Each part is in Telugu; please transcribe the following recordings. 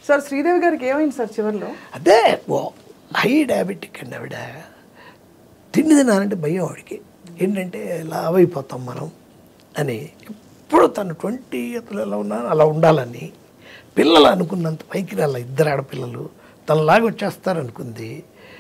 సార్ శ్రీదేవి గారికి ఏమైంది సార్ చివరిలో అదే ఓ హై డయాబెటిక్ అండి ఆవిడ తిండి తినాలంటే భయం ఆవిడకి ఏంటంటే లావ్ అయిపోతాం మనం అని ఎప్పుడు తను ట్వంటీ ఇయర్స్లో ఎలా ఉన్నా అలా ఉండాలని పిల్లలు అనుకున్నంత పైకి రాల ఇద్దరు ఆడపిల్లలు తనలాగా వచ్చేస్తారనుకుంది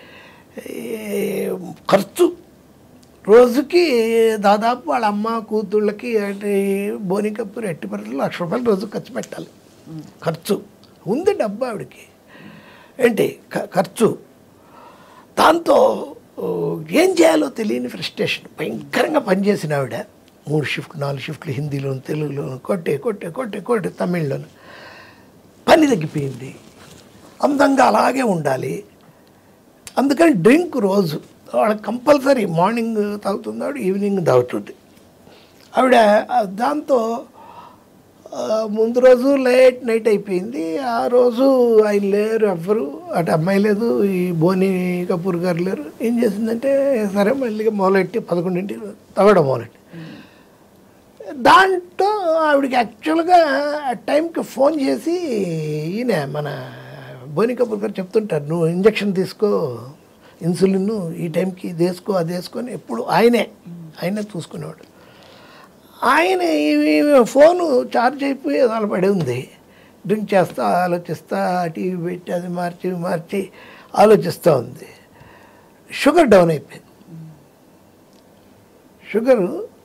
ఏ, ఖర్చు రోజుకి దాదాపు వాళ్ళ అమ్మ కూతుళ్ళకి అంటే బోని కప్పు ఎట్టి పరిస్థితుల్లో లక్ష రూపాయలు రోజు ఖర్చు పెట్టాలి ఖర్చు ఉంది డబ్బు ఆవిడకి ఏంటి ఖ- ఖర్చు దాంతో ఓ, ఏం చేయాలో తెలియని ఫ్రస్ట్రేషన్ భయంకరంగా పనిచేసిన ఆవిడ మూడు షిఫ్ట్ నాలుగు షిఫ్ట్లు హిందీలోను తెలుగులోను కొట్టే కొట్టే కొట్టే కొట్టే తమిళ్లోను పని తగ్గిపోయింది అందంగా అలాగే ఉండాలి అందుకని డ్రింక్ రోజు వాళ్ళకి కంపల్సరీ మార్నింగ్ తాగుతుంది ఆవిడ ఈవినింగ్ తాగుతుంది ఆవిడ ఆ, దాంతో ఆ, ముందు రోజు లేట్ నైట్ అయిపోయింది ఆ రోజు ఆయన లేరు ఎవ్వరు అటు అమ్మాయి లేదు ఈ బోని కపూర్ గారు లేరు ఏం చేసిందంటే సరే మళ్ళీ మొదలెట్టి పదకొండింటికి తవ్వడం మొదలెట్టి దాంట్లో ఆవిడకి యాక్చువల్గా ఆ టైంకి ఫోన్ చేసి ఈయన మన బోని కపూర్ గారు చెప్తుంటారు నువ్వు ఇంజక్షన్ తీసుకో ఇన్సులిన్ ఈ టైంకి ఇది వేసుకో అది వేసుకొని ఎప్పుడు ఆయనే ఆయనే చూసుకునేవాడు ఆయన ఈ ఫోను ఛార్జ్ అయిపోయి అలా పడి ఉంది డ్రింక్ చేస్తా ఆలోచిస్తా టీవీ పెట్టి అది మార్చి ఇవి మార్చి ఆలోచిస్తూ ఉంది షుగర్ డౌన్ అయిపోయింది షుగరు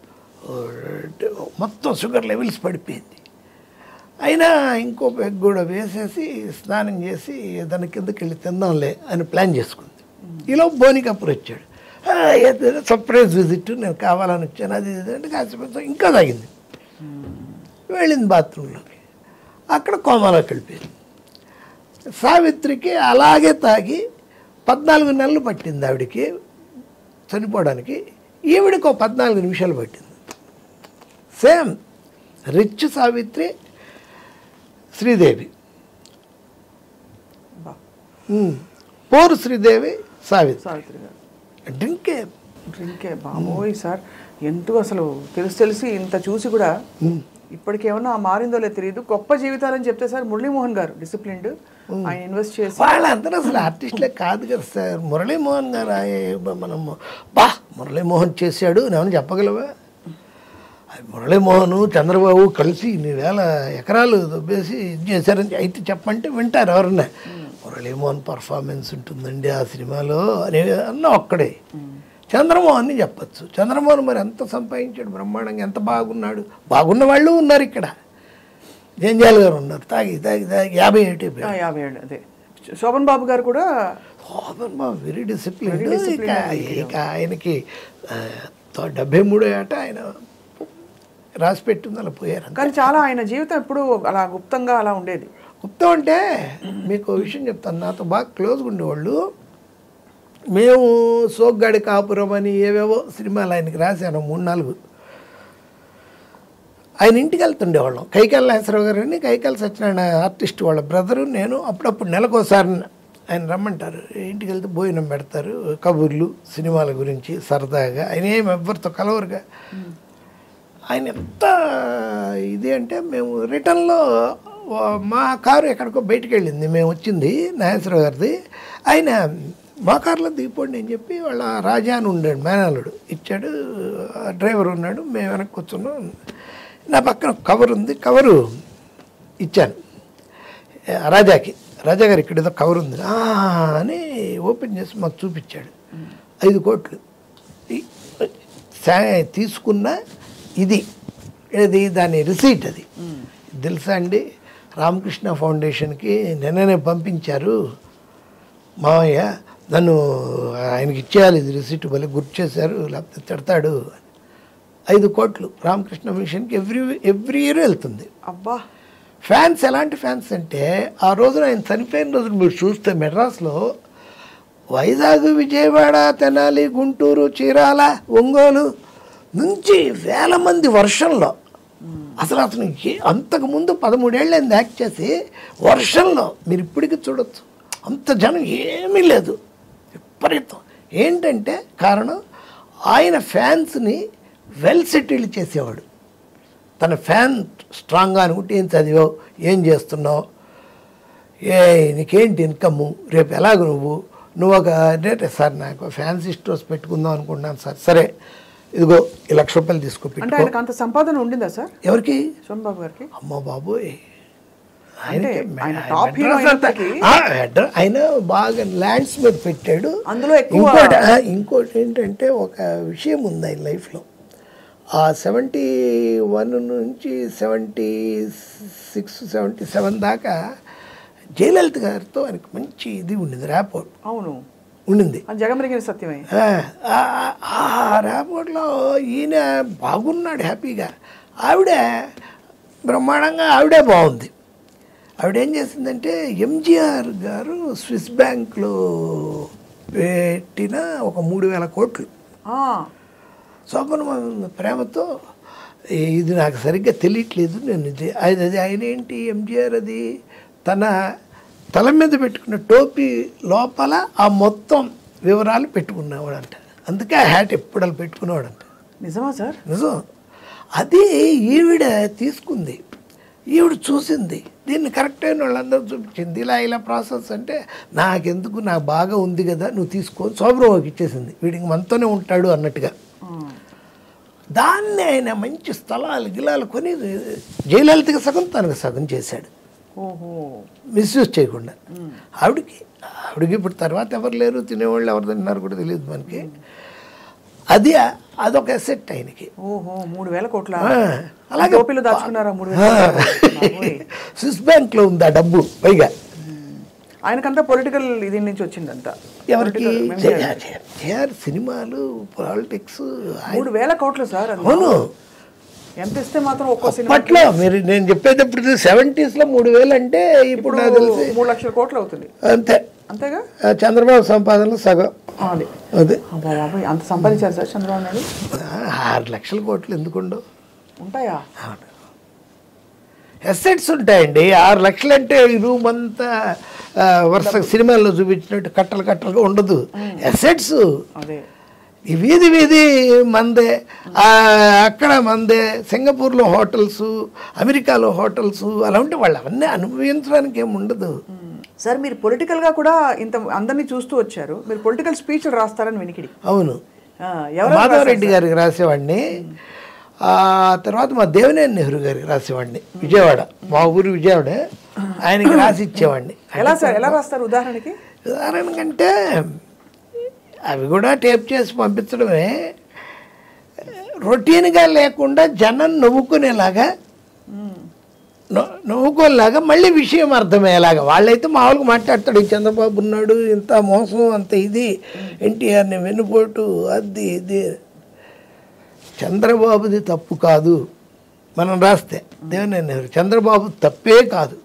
మొత్తం షుగర్ లెవెల్స్ పడిపోయింది అయినా ఇంకో పెగ్ కూడా వేసేసి స్నానం చేసి దాని కిందకి వెళ్ళి తిందాంలే అని ప్లాన్ చేసుకుంది ఈలో బోని కపూర్ వచ్చాడు "ఆ, ఏదో సర్ప్రైజ్ విజిట్ నేను కావాలని వచ్చాను అది ఇది అంటే కాసేపు ఇంకా తాగింది వెళ్ళింది బాత్రూంలోకి అక్కడ కోమాలోకి వెళ్ళిపోయింది సావిత్రికి అలాగే తాగి పద్నాలుగు నెలలు పట్టింది ఆవిడకి చనిపోవడానికి ఈవిడికి ఒక పద్నాలుగు నిమిషాలు పట్టింది సేమ్ రిచ్ సావిత్రి శ్రీదేవి బా ఉమ్. పోరు శ్రీదేవి సావిత్రి సావిత్రి గారు డ్రింకే డ్రింకే బాబోయ్ సార్ ఎంతో అసలు తెలిసి తెలిసి ఇంత చూసి కూడా ఇప్పటికేమన్నా మారిందో లేదో తెలియదు గొప్ప జీవితాలని చెప్తే సార్ మురళీమోహన్ గారు డిసిప్లిన్డ్ ఆయన ఇన్వెస్ట్ చేసి వాళ్ళందరూ అసలు ఆర్టిస్టులే కాదు కదా సార్ మురళీమోహన్ గారు ఆయ- మనం బా మురళీమోహన్ చేశాడు నేను చెప్పగలవా అది మురళీమోహన్ చంద్రబాబు కలిసి ఇన్ని వేల ఎకరాలు దొబ్బేసి ఇది చేశారని అయితే చెప్పంటే వింటారు ఎవరన్నా మురళీమోహన్ పర్ఫార్మెన్స్ ఉంటుందండి ఆ సినిమాలో అనే అన్న ఒక్కడే చంద్రమోహన్ చెప్పచ్చు చంద్రమోహన్ మరి ఎంత సంపాదించాడు బ్రహ్మాండంగా ఎంత బాగున్నాడు బాగున్న వాళ్ళు ఉన్నారు ఇక్కడ జంజాల్ గారు ఉన్నారు తాగి తాగి తాగి యాభై ఏటి ఆ, యాభై ఏళ్ళు అదే శోభన్ బాబు గారు కూడా వెరీ డిసిప్లిన్ ఇక ఇక ఆయనకి ఆ, తో- డెబ్బై మూడో ఏట ఆయన రాసి పెట్టింది అలా పోయారు అంతే. కానీ చాలా ఆయన జీవితం ఎప్పుడు అలా గుప్తంగా అలా ఉండేది గుప్తం అంటే మీకు ఓ విషయం చెప్తాను నాతో బాగా క్లోజ్గా ఉండేవాళ్ళు మేము సోగ్గాడి కాపురం అని ఏవేవో సినిమాలు ఆయనకి రాశాను మూడు నాలుగు ఆయన ఇంటికి వెళ్తుండేవాళ్ళం కైకాల నాగేశ్వరరావు గారు అని కైకాల సత్యనారాయణ ఆర్టిస్ట్ వాళ్ళ బ్రదరు నేను అప్పుడప్పుడు నెలకోసారి ఆయన రమ్మంటారు ఇంటికి వెళ్తే భోజనం పెడతారు కబుర్లు సినిమాల గురించి సరదాగా ఆయన ఏం ఎవరితో కలవరుగా ఆయన ఎంత ఇది అంటే మేము రిటర్న్లో మా కారు ఎక్కడికో బయటికి వెళ్ళింది మేము వచ్చింది నాగేశ్వరరావు గారిది ఆయన మా కారులో దిగిపోండి అని చెప్పి వాళ్ళ రాజా అని ఉండాడు మేనల్లుడు ఇచ్చాడు ఆ డ్రైవర్ ఉన్నాడు మేము వెనక్కి కూర్చున్నాం నా పక్కన కవర్ ఉంది కవరు ఇచ్చాను ఆ, రాజాకి రాజా గారు ఇక్కడ ఏదో కవర్ ఉంది "ఆ" అని ఓపెన్ చేసి మాకు చూపించాడు ఐదు కోట్లు ఈ- సా- తీసుకున్న ఇది ఇది దాని రిసీట్ అది తెలుసా అండి రామకృష్ణ ఫౌండేషన్కి నిన్ననే పంపించారు మావయ్య నన్ను ఆయనకి ఇచ్చేయాలి ఇది రిసీట్ భలే గుర్తు చేశారు లేకపోతే తిడతాడు ఐదు కోట్లు రామకృష్ణ మిషన్కి ఎవ్రీ ఎవ్రీ ఇయర్ వెళ్తుంది అబ్బా ఫ్యాన్స్ ఎలాంటి ఫ్యాన్స్ అంటే ఆ రోజున ఆయన చనిపోయిన రోజున మీరు చూస్తే మెడ్రాస్లో వైజాగ్ విజయవాడ తెనాలి గుంటూరు చీరాల ఒంగోలు నుంచి వేల మంది వర్షంలో అసలు అతను ఏ- అంతకుముందు పదమూడేళ్ళు యాక్ట్ చేసి వర్షంలో మీరు ఇప్పటికీ చూడొచ్చు అంత జనం ఏమీ లేదు విపరీతం ఏంటంటే కారణం ఆయన ఫ్యాన్స్ని వెల్ సెటిల్ చేసేవాడు తన ఫ్యాన్ స్ట్రాంగ్గా అనుకుంటే ఏం చదివావు ఏం చేస్తున్నావు ఏ నీకేంటి ఇన్కమ్ రేపు ఎలాగ నువ్వు నువ్వు ఒక అంటే సార్ నాకు ఫ్యాన్సీ స్టోర్స్ పెట్టుకుందాం అనుకుంటున్నాను సార్ సరే ఇదిగో ఈ లక్ష రూపాయలు తీసుకో అంటే పెట్టుకో ఆయనకు అంత సంపాదన ఉండిందా సార్ ఎవరికి సోమబాబు గారికి అమ్మ బాబోయ్ అంటే ఆయనకి ఆయన మె- top hero మెడ్రాస్ అంతా- అయినప్పటికీ- ఆ, మెడ్రా- ఆయన బాగా ల్యాండ్స్ మీద పెట్టాడు అందులో ఎక్కువ- ఇంకోటి ఆ, ఇంకోటి ఏంటంటే ఒక విషయం ఉంది ఆయన లైఫ్లో ఆ సెవెంటీ వన్ నుంచి సెవెంటీ సిక్స్ సెవెంటీ సెవెన్ దాకా జయలలిత గారితో ఆయనకు మంచి ఇది ఉండింది ర్యాపోర్ట్ అవును ఉండింది అది జగమరిగిన సత్యమే ఆ, ఆ- ఆ ర్యాపోర్ట్లో ఈయన బాగున్నాడు హ్యాపీగా ఆవిడ బ్రహ్మాండంగా ఆవిడే బాగుంది ఆవిడ ఏం చేసిందంటే ఎంజిఆర్ గారు స్విస్ బ్యాంక్లో పెట్టిన ఒక మూడు వేల కోట్లు ఆ, శోభన ప్రేమతో "ఏ, ఇది నాకు సరిగ్గా తెలియట్లేదు నేను ఇది అది అది ఆయన ఏంటి ఎంజిఆర్ అది తన తల మీద పెట్టుకున్న టోపీ లోపల ఆ మొత్తం వివరాలు పెట్టుకునేవాడంట అందుకే ఆ హ్యాట్ ఎప్పుడు అలా పెట్టుకునేవాడంట నిజమా సార్ నిజం అది ఈవిడ తీసుకుంది ఈవిడ చూసింది దీన్ని కరెక్ట్ అయిన వాళ్ళందరూ చూపించింది ఇలా ఇలా ప్రాసెస్ అంటే నాకెందుకు నాకు బాగా ఉంది కదా నువ్వు తీసుకో శోభరావుకి ఇచ్చేసింది వీడికి మనతోనే ఉంటాడు అన్నట్టుగా ఆ, దాన్ని ఆయన మంచి స్థలాలు గిలాలు కొని జయలలితకి సగం తనకు సగం చేశాడు ఓహో మిస్యూజ్ చేయకుండా ఆవిడకి ఆవిడకి ఇప్పుడు తర్వాత ఎవరు లేరు తినేవాళ్ళు ఎవరు తిన్నారు కూడా తెలియదు మనకి అది అదొక ఎసెట్ ఆయనకి ఓహో మూడు వేల కోట్ల ఆ, అలాగే టోపీలో దాచుకున్నారా మూడు వేల బాబోయ్. స్విస్ బ్యాంక్లో ఉంది ఆ డబ్బు పైగా ఆయనకంతా పొలిటికల్ ఇది నుంచి వచ్చిందంతా ఎవరికి Political memory. చేయాలి సినిమాలు పాలిటిక్స్ మూడు వేల కోట్లు సార్ అది. అవును ఎంత ఇస్తే మాత్రం ఒక్కో సినిమా అప్పట్లో మీరు నేను చెప్పేటప్పుడు సెవెంటీస్లో మూడు వేలు అంటే ఇప్పుడు నాకు తెలిసి మూడు లక్షల కోట్లు అవుతుంది అంతే అంతేగా ఆ చంద్రబాబు సంపాదనలో సగం ఆ, అది అదే అబ్బా బాబాయ్ అంత సంపాదించారు సార్ చంద్రబాబు నాయుడు ఆరు లక్షల కోట్లు ఎందుకుండవు ఉంటాయా ఎసెట్స్ ఉంటాయండి ఆరు లక్షలు అంటే ఈ రూమ్ అంతా ఆ, వరుస సినిమాల్లో చూపించినట్టు కట్టలు కట్టలుగా ఉండదు ఎసెట్స్ అదే ఈ వీధి వీధి మందే ఆ, అక్కడ మందే సింగపూర్లో హోటల్స్ అమెరికాలో హోటల్స్ అలా ఉంటే వాళ్ళు అవన్నీ అనుభవించడానికి ఏమి ఉండదు సార్ మీరు పొలిటికల్ గా కూడా ఇంత అందరినీ చూస్తూ వచ్చారు మీరు పొలిటికల్ స్పీచ్లు రాస్తారని వినికిడి అవును ఆ, ఎవరు మాధవరెడ్డి గారికి రాసేవాడిని ఆ తర్వాత మా దేవినేని నెహ్రూ గారికి రాసేవాడిని విజయవాడ మా ఊరు విజయవాడ ఆయనకి రాసి ఇచ్చేవాడిని ఎలా సార్ ఎలా రాస్తారు ఉదాహరణకి ఉదాహరణ కంటే అవి కూడా టేప్ చేసి పంపించడమే రొటీన్గా లేకుండా జనం నవ్వుకునేలాగా నవ్వు- నవ్వుకోలేలాగా మళ్ళీ విషయం అర్థమయ్యేలాగా వాళ్ళైతే మామూలుగా మాట్లాడతాడు ఈ చంద్రబాబు ఉన్నాడు ఇంత మోసం అంత ఇది ఎన్టీఆర్ని వెన్నుపోటు అది ఇది చంద్రబాబుది తప్పు కాదు మనం రాస్తే దేవనే నెహ్రూ చంద్రబాబు తప్పే కాదు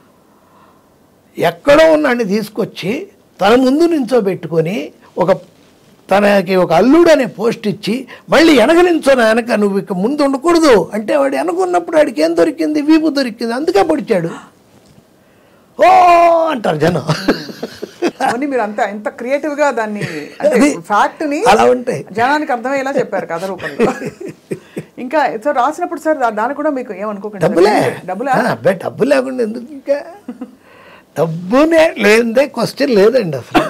ఎక్కడో ఉన్నాడిని తీసుకొచ్చి తన ముందు నించోబెట్టుకొని ఒక తనకి ఒక అల్లుడు అనే పోస్ట్ ఇచ్చి మళ్ళీ వెనక నించోన వెనక నువ్వు ఇక ముందు ఉండకూడదు అంటే వాడు వెనకున్నప్పుడు వాడికి ఏం దొరికింది వీపు దొరికింది అందుకే పొడిచాడు ఓ అంటారు జనం అవన్నీ మీరు అంత ఎంత క్రియేటివ్ గా దాన్ని అంటే అది ఫ్యాక్ట్ ని అలా ఉంటాయి జనానికి అర్థమయ్యేలా చెప్పారు కథ రూపంలో ఇంకా సార్ రాసినప్పుడు సార్ దా- దానికి కూడా మీకు ఏమనుకోకండి డబ్బులే డబ్బులా ఆ, అబ్బాయి డబ్బు లేకుండా ఎందుకు ఇంకా డబ్బునే లేదే క్వశ్చన్ లేదండి అసలు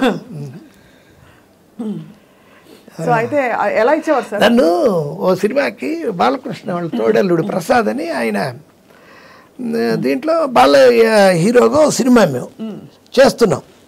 సో అయితే ఆ, ఎలా ఇచ్చేవారు సార్ నన్ను ఓ సినిమాకి బాలకృష్ణ వాళ్ళ తోడల్లుడు ప్రసాద్ అని ఆయన ఉమ్, దీంట్లో బాల హీరోగా ఓ సినిమా మేము చేస్తున్నాం